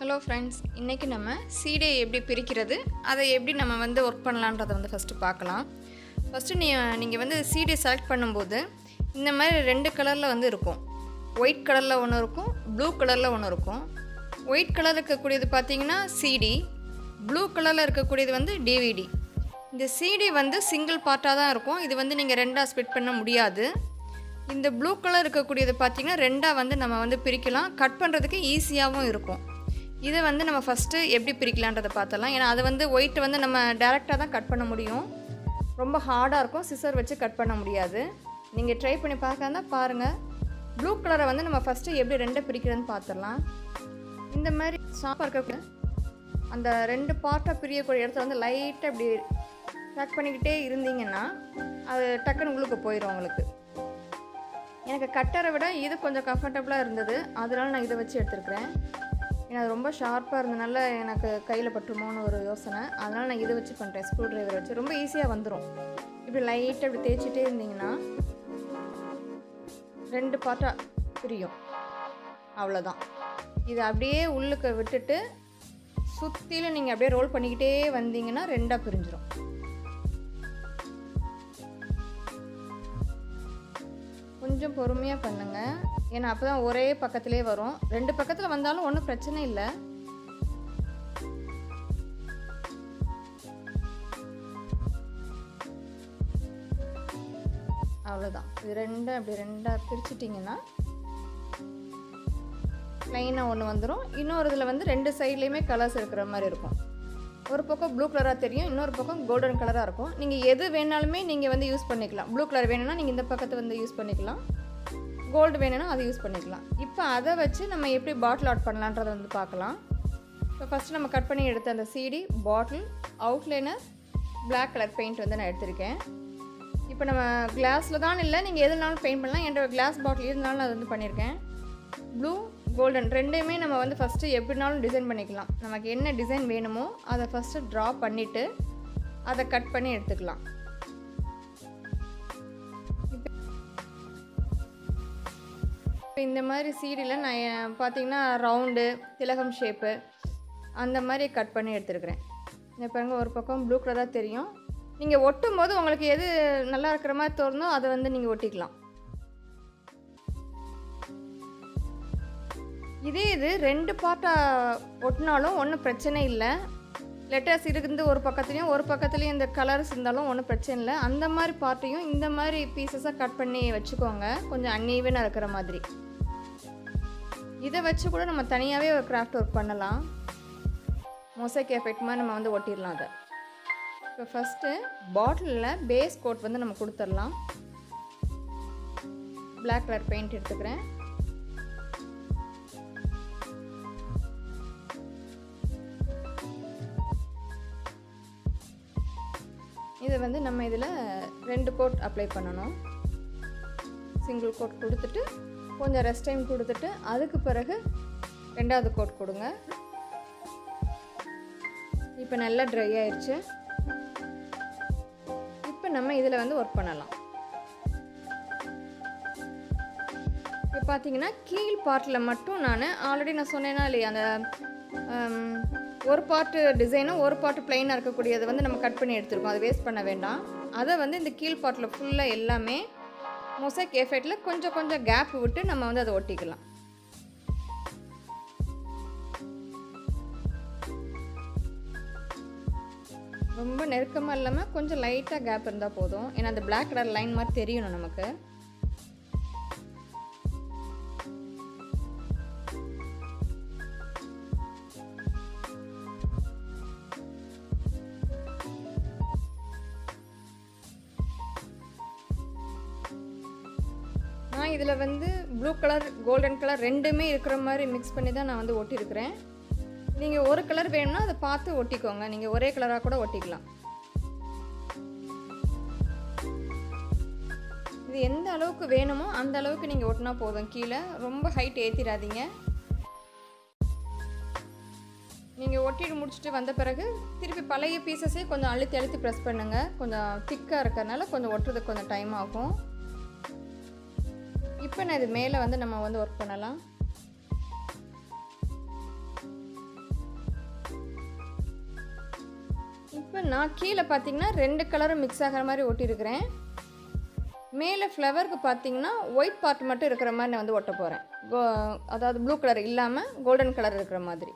hello friends இன்றைக்கி நம்ம சீடையை எப்படி பிரிக்கிறது அதை எப்படி நம்ம வந்து ஒர்க் பண்ணலான்றதை வந்து ஃபஸ்ட்டு பார்க்கலாம் ஃபஸ்ட்டு நீ நீங்கள் வந்து சீடை செலக்ட் பண்ணும்போது இந்த மாதிரி ரெண்டு கலரில் வந்து இருக்கும் ஒயிட் கலரில் ஒன்று இருக்கும் ப்ளூ கலரில் ஒன்று இருக்கும் ஒயிட் கலரில் இருக்கக்கூடியது பார்த்தீங்கன்னா சிடி ப்ளூ கலரில் இருக்கக்கூடியது வந்து டிவிடி இந்த சிடி வந்து சிங்கிள் பார்ட்டாக தான் இருக்கும் இது வந்து நீங்கள் ரெண்டாக ஸ்ப்ளிட் பண்ண முடியாது இந்த ப்ளூ கலர் இருக்கக்கூடியது பார்த்தீங்கன்னா ரெண்டாக வந்து நம்ம வந்து பிரிக்கலாம் கட் பண்ணுறதுக்கு ஈஸியாகவும் இருக்கும் இதை வந்து நம்ம ஃபஸ்ட்டு எப்படி பிரிக்கலான்றதை பார்த்தலாம் ஏன்னா அதை வந்து ஒயிட் வந்து நம்ம டேரெக்டாக தான் கட் பண்ண முடியும் ரொம்ப ஹார்டாக இருக்கும் சிசர் வச்சு கட் பண்ண முடியாது நீங்கள் ட்ரை பண்ணி பார்க்கறதா பாருங்கள் ப்ளூ கலரை வந்து நம்ம ஃபஸ்ட்டு எப்படி ரெண்டை பிரிக்கிறதுன்னு பார்த்துடலாம் இந்த மாதிரி ஷாப்பாக இருக்க அந்த ரெண்டு பார்ட்டாக பிரியக்கூடிய இடத்துல வந்து லைட்டாக இப்படி பேக் பண்ணிக்கிட்டே இருந்தீங்கன்னா அது டக்குன்னு உள்ளுக்கு போயிடும் உங்களுக்கு எனக்கு கட்டரை விட இது கொஞ்சம் கம்ஃபர்டபுளாக இருந்தது அதனால நான் இதை வச்சு எடுத்துருக்கிறேன் ஏன்னா அது ரொம்ப ஷார்ப்பாக இருந்தனால எனக்கு கையில் பட்டுருமோன்னு ஒரு யோசனை அதனால் நான் இதை வச்சு பண்ணுறேன் ஸ்க்ரூ ட்ரைவர் வச்சு ரொம்ப ஈஸியாக வந்துடும் இப்படி லைட்டாக இப்படி தேய்ச்சிட்டே இருந்தீங்கன்னா ரெண்டு பார்ட்டாக பிரியும் அவ்வளோதான் இதை அப்படியே உள்ளுக்கு விட்டுட்டு சுற்றிலும் நீங்கள் அப்படியே ரோல் பண்ணிக்கிட்டே வந்தீங்கன்னா ரெண்டாக பிரிஞ்சிடும் கொஞ்சம் பொறுமையாக பண்ணுங்கள் ஏன்னா அப்போ தான் ஒரே பக்கத்துலேயே வரும் ரெண்டு பக்கத்தில் வந்தாலும் ஒன்றும் பிரச்சனை இல்லை அவ்வளோதான் இது ரெண்டாக அப்படி ரெண்டாக பிரிச்சிட்டிங்கன்னா லைனாக ஒன்று வந்துடும் இன்னொரு இதில் வந்து ரெண்டு சைட்லேயுமே கலர்ஸ் இருக்கிற மாதிரி இருக்கும் ஒரு பக்கம் ப்ளூ கலராக தெரியும் இன்னொரு பக்கம் கோல்டன் கலராக இருக்கும் நீங்கள் எது வேணாலுமே நீங்கள் வந்து யூஸ் பண்ணிக்கலாம் ப்ளூ கலர் வேணும்னா நீங்கள் இந்த பக்கத்தை வந்து யூஸ் பண்ணிக்கலாம் கோல்டு வேணும்னா அதை யூஸ் பண்ணிக்கலாம் இப்போ அதை வச்சு நம்ம எப்படி பாட்டில் அவுட் பண்ணலான்றதை வந்து பார்க்கலாம் இப்போ ஃபஸ்ட்டு நம்ம கட் பண்ணி எடுத்த அந்த CD bottle outliner black colour paint வந்து நான் எடுத்திருக்கேன் இப்போ நம்ம கிளாஸில் தான் இல்லை நீங்கள் எதுனாலும் பெயிண்ட் பண்ணலாம் என்கிட்ட கிளாஸ் பாட்டில் இருந்தாலும் நான் அது வந்து பண்ணியிருக்கேன் ப்ளூ கோல்டன் ரெண்டையுமே நம்ம வந்து ஃபஸ்ட்டு எப்படினாலும் டிசைன் பண்ணிக்கலாம் நமக்கு என்ன டிசைன் வேணுமோ அதை ஃபஸ்ட்டு ட்ரா பண்ணிவிட்டு அதை கட் பண்ணி எடுத்துக்கலாம் இப்போ இந்த மாதிரி சீடியில் நான் என் பார்த்தீங்கன்னா ரவுண்டு திலகம் ஷேப்பு அந்த மாதிரி கட் பண்ணி எடுத்துருக்கிறேன் இந்த பாருங்க ஒரு பக்கம் ப்ளூ கலராக தெரியும் நீங்கள் ஒட்டும் போது உங்களுக்கு எது நல்லா இருக்கிற மாதிரி தோணுதோ அதை வந்து நீங்கள் ஒட்டிக்கலாம் இதே இது ரெண்டு பார்ட்டாக ஒட்டினாலும் ஒன்றும் பிரச்சனை இல்லை லெட்டர்ஸ் இருந்து ஒரு பக்கத்துலேயும் ஒரு பக்கத்துலேயும் இந்த கலர்ஸ் இருந்தாலும் ஒன்றும் பிரச்சனை இல்லை அந்த மாதிரி பார்ட்டையும் இந்த மாதிரி பீசஸாக கட் பண்ணி வச்சுக்கோங்க கொஞ்சம் அன்னீவனாக இருக்கிற மாதிரி இதை வச்சு கூட நம்ம தனியாகவே ஒரு கிராஃப்ட் ஒர்க் பண்ணலாம் மொசைக் எஃபெக்ட் மாதிரி நம்ம வந்து ஒட்டிடலாம் அதை இப்போ ஃபஸ்ட்டு பாட்டிலில் பேஸ் கோட் வந்து நம்ம கொடுத்துடலாம் பிளாக் கலர் பெயிண்ட் எடுத்துக்கிறேன் இதை வந்து நம்ம இதில் ரெண்டு கோட் அப்ளை பண்ணணும் சிங்கிள் கோட் கொடுத்துட்டு கொஞ்சம் ரெஸ்ட் டைம் கொடுத்துட்டு அதுக்கு பிறகு ரெண்டாவது கோட் கொடுங்க இப்போ நல்லா ட்ரை ஆயிடுச்சு இப்போ நம்ம இதில் வந்து ஒர்க் பண்ணலாம் இப்போ பார்த்தீங்கன்னா கீழ் பார்ட்டில் மட்டும் நான் ஆல்ரெடி நான் சொன்னேன்னா இல்லையா அந்த ஒரு பார்ட்டு டிசைனும் ஒரு பார்ட்டு பிளெயினாக இருக்கக்கூடியதை வந்து நம்ம கட் பண்ணி எடுத்துருக்கோம் அதை வேஸ்ட் பண்ண வேண்டாம் அதை வந்து இந்த கீழ் பார்ட்டில் ஃபுல்லாக எல்லாமே மொசைக் எஃபெக்டில் கொஞ்சம் கொஞ்சம் கேப் விட்டு நம்ம வந்து அதை ஒட்டிக்கலாம் ரொம்ப நெருக்கமாக இல்லாமல் கொஞ்சம் லைட்டாக கேப் இருந்தால் போதும் ஏன்னா அந்த பிளாக் கலர் லைன் மாதிரி தெரியணும் நமக்கு நான் இதில் வந்து ப்ளூ கலர் கோல்டன் கலர் ரெண்டுமே இருக்கிற மாதிரி மிக்ஸ் பண்ணி தான் நான் வந்து ஒட்டியிருக்கிறேன் நீங்கள் ஒரு கலர் வேணும்னா அதை பார்த்து ஒட்டிக்கோங்க நீங்கள் ஒரே கலராக கூட ஒட்டிக்கலாம் இது எந்த அளவுக்கு வேணுமோ அந்த அளவுக்கு நீங்கள் ஒட்டினா போதும் கீழே ரொம்ப ஹைட் ஏற்றிடாதீங்க நீங்கள் ஒட்டிட்டு முடிச்சுட்டு வந்த பிறகு திருப்பி பழைய பீசஸே கொஞ்சம் அழுத்தி அழுத்தி ப்ரெஸ் பண்ணுங்கள் கொஞ்சம் திக்காக இருக்கிறதுனால கொஞ்சம் ஒட்டுறதுக்கு கொஞ்சம் டைம் ஆகும் இப்போ நான் இது மேலே வந்து நம்ம வந்து ஒர்க் பண்ணலாம் இப்போ நான் கீழே பார்த்தீங்கன்னா ரெண்டு கலரும் மிக்ஸ் ஆகிற மாதிரி ஒட்டியிருக்கிறேன் மேலே ஃப்ளவருக்கு பார்த்தீங்கன்னா ஒயிட் பார்ட் மட்டும் இருக்கிற மாதிரி நான் வந்து ஒட்ட போகிறேன் கோ அதாவது ப்ளூ கலர் இல்லாமல் கோல்டன் கலர் இருக்கிற மாதிரி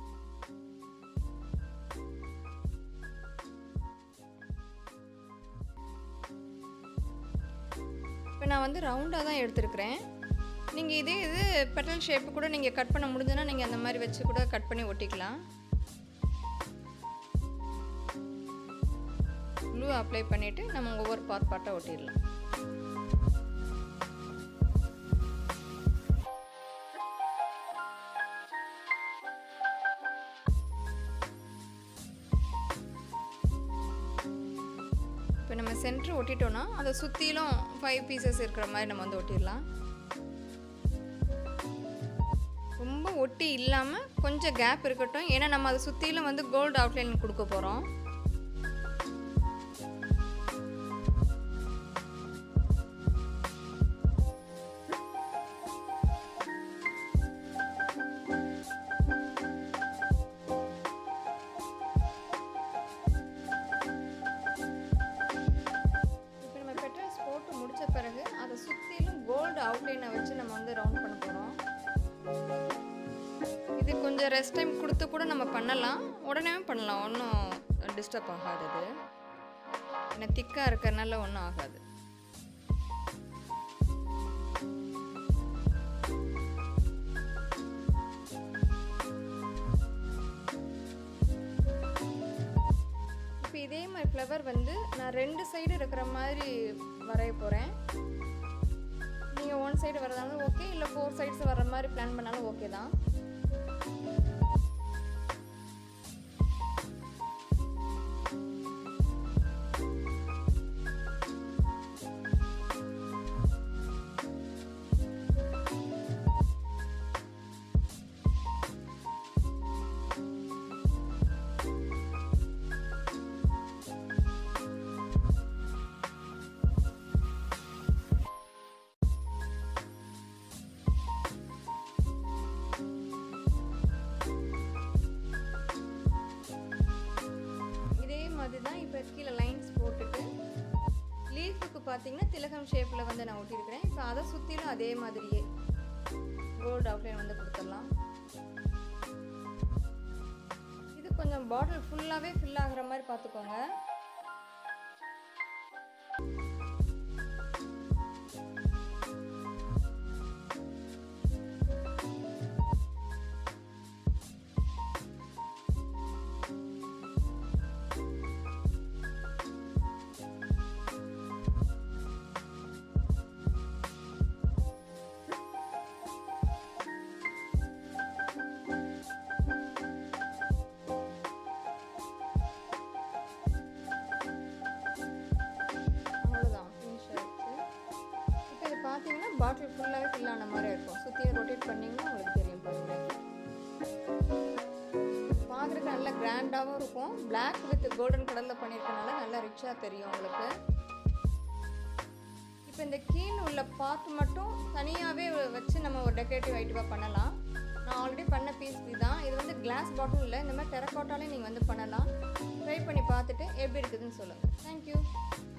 இப்போ நான் வந்து ரவுண்டாக தான் எடுத்திருக்கிறேன் நீங்கள் இதே இது பெட்டல் ஷேப்பு கூட நீங்கள் கட் பண்ண முடிஞ்சுன்னா நீங்கள் அந்த மாதிரி வச்சு கூட கட் பண்ணி ஒட்டிக்கலாம் க்ளூ அப்ளை பண்ணிவிட்டு நம்ம ஒவ்வொரு பார்ட் பார்ட்டாக ஒட்டிடலாம் இப்போ நம்ம சென்டர் ஒட்டிட்டோன்னா அதை சுற்றிலும் ஃபைவ் பீசஸ் இருக்கிற மாதிரி நம்ம வந்து ஒட்டிடலாம் ரொம்ப ஒட்டி இல்லாமல் கொஞ்சம் கேப் இருக்கட்டும் ஏன்னா நம்ம அதை சுற்றிலும் வந்து கோல்டு அவுட்லைன் கொடுக்க போகிறோம் இப்போ நம்ம பெட்ரல்ஸ் போட்டு முடிச்ச பிறகு அதை சுற்றிலும் கோல்டு அவுட்லைனை வச்சு நம்ம வந்து ரவுண்ட் பண்ண போகிறோம் இது கொஞ்சம் ரெஸ்ட் டைம் கொடுத்து கூட நம்ம பண்ணலாம் உடனே பண்ணலாம் ஒன்றும் டிஸ்டர்ப் ஆகாது அது ஏன்னா திக்காக இருக்கிறனால ஒன்றும் ஆகாது இப்போ இதே மாதிரி ஃப்ளவர் வந்து நான் ரெண்டு சைடு இருக்கிற மாதிரி வரைய போகிறேன் நீங்கள் ஒன் சைடு வரதாலும் ஓகே இல்லை ஃபோர் சைட்ஸ் வர மாதிரி பிளான் பண்ணாலும் ஓகே தான் இதே மாதிரி தான் இப்போ கீழே லைன்ஸ் போட்டுட்டு லீஃபுக்கு பார்த்தீங்கன்னா திலகம் ஷேப்பில் வந்து நான் ஒட்டியிருக்கிறேன் இப்போ அதை சுற்றிலும் அதே மாதிரியே கோல்டு அவுட்லைன் வந்து கொடுத்துடலாம் இது கொஞ்சம் பாட்டில் ஃபுல்லாகவே ஃபில் ஆகுற மாதிரி பார்த்துக்கோங்க அவ்வளோதான் ஃபினிஷ் ஆயிடுச்சு இப்போ இது பார்த்தீங்கன்னா பாட்டில் ஃபுல்லாகவே ஃபில் ஆன மாதிரி இருக்கும் சுற்றி ரொட்டேட் பண்ணிங்கன்னா உங்களுக்கு தெரியும் பாருங்கள் பார்க்குறதுக்கு நல்லா கிராண்டாகவும் இருக்கும் Black வித் கோல்டன் கலரில் பண்ணியிருக்கனால நல்லா ரிச்சாக தெரியும் உங்களுக்கு இப்போ இந்த கீழ் உள்ள பார்ட் மட்டும் தனியாகவே வச்சு நம்ம ஒரு டெக்கரேட்டிவ் ஐட்டமாக பண்ணலாம் நான் ஆல்ரெடி பண்ண பீஸ் இதுதான் இது வந்து கிளாஸ் பாட்டில் இல்லை இந்த மாதிரி டெரக்கோட்டாலே நீங்கள் வந்து பண்ணலாம் ட்ரை பண்ணி பார்த்துட்டு எப்படி இருக்குதுன்னு சொல்லுங்கள் தேங்க்யூ